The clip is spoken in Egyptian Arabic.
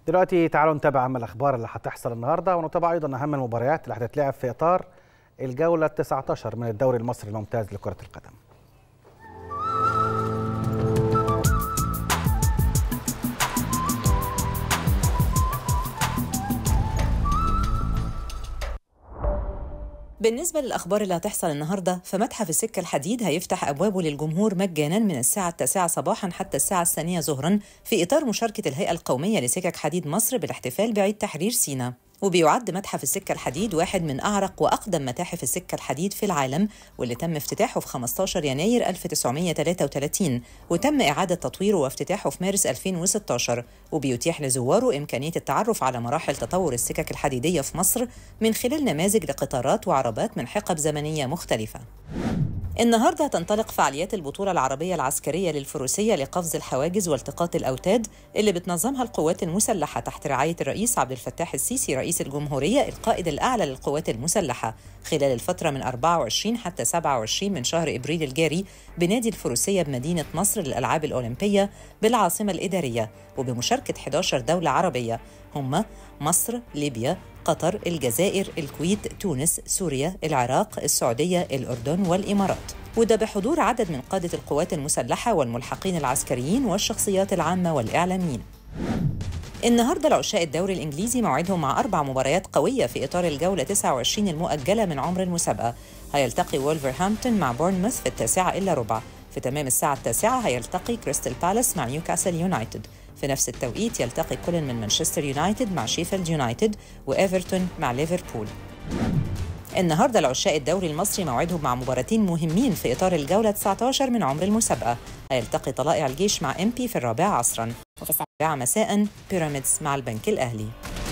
دلوقتي تعالوا نتابع اهم الاخبار اللي هتحصل النهارده ونتابع ايضا اهم المباريات اللي هتتلعب في اطار الجوله 19 من الدوري المصري الممتاز لكره القدم. بالنسبة للأخبار اللي هتحصل النهاردة فمتحف السكة الحديد هيفتح أبوابه للجمهور مجانا من الساعة التاسعة صباحا حتى الساعة الثانية ظهرا في إطار مشاركة الهيئة القومية لسكك حديد مصر بالاحتفال بعيد تحرير سيناء وبيعد متحف السكة الحديد واحد من أعرق وأقدم متاحف السكة الحديد في العالم واللي تم افتتاحه في 15 يناير 1933 وتم إعادة تطويره وافتتاحه في مارس 2016 وبيتيح لزواره إمكانية التعرف على مراحل تطور السكك الحديدية في مصر من خلال نماذج لقطارات وعربات من حقب زمنية مختلفة النهارده تنطلق فعاليات البطولة العربية العسكرية للفروسية لقفز الحواجز والتقاط الأوتاد اللي بتنظمها القوات المسلحة تحت رعاية الرئيس عبد الفتاح السيسي رئيس الجمهورية القائد الأعلى للقوات المسلحة خلال الفترة من 24 حتى 27 من شهر إبريل الجاري بنادي الفروسية بمدينة مصر للألعاب الأولمبية بالعاصمة الإدارية وبمشاركة 11 دولة عربية هم مصر، ليبيا، قطر، الجزائر، الكويت، تونس، سوريا، العراق، السعودية، الأردن والإمارات. وده بحضور عدد من قادة القوات المسلحة والملحقين العسكريين والشخصيات العامة والإعلاميين. النهارده العشاء الدوري الانجليزي موعدهم مع اربع مباريات قويه في اطار الجوله 29 المؤجله من عمر المسابقه هيلتقي وولفرهامبتون مع بورنموث في التاسعه الا ربع في تمام الساعه التاسعه هيلتقي كريستال بالاس مع نيوكاسل يونايتد في نفس التوقيت يلتقي كل من مانشستر يونايتد مع شيفيلد يونايتد وايفرتون مع ليفربول النهارده العشاء الدوري المصري موعدهم مع مباراتين مهمين في اطار الجوله 19 من عمر المسابقه هيلتقي طلائع الجيش مع امبي في الرابعه عصرا وفي السابعه مساء بيراميدز مع البنك الاهلي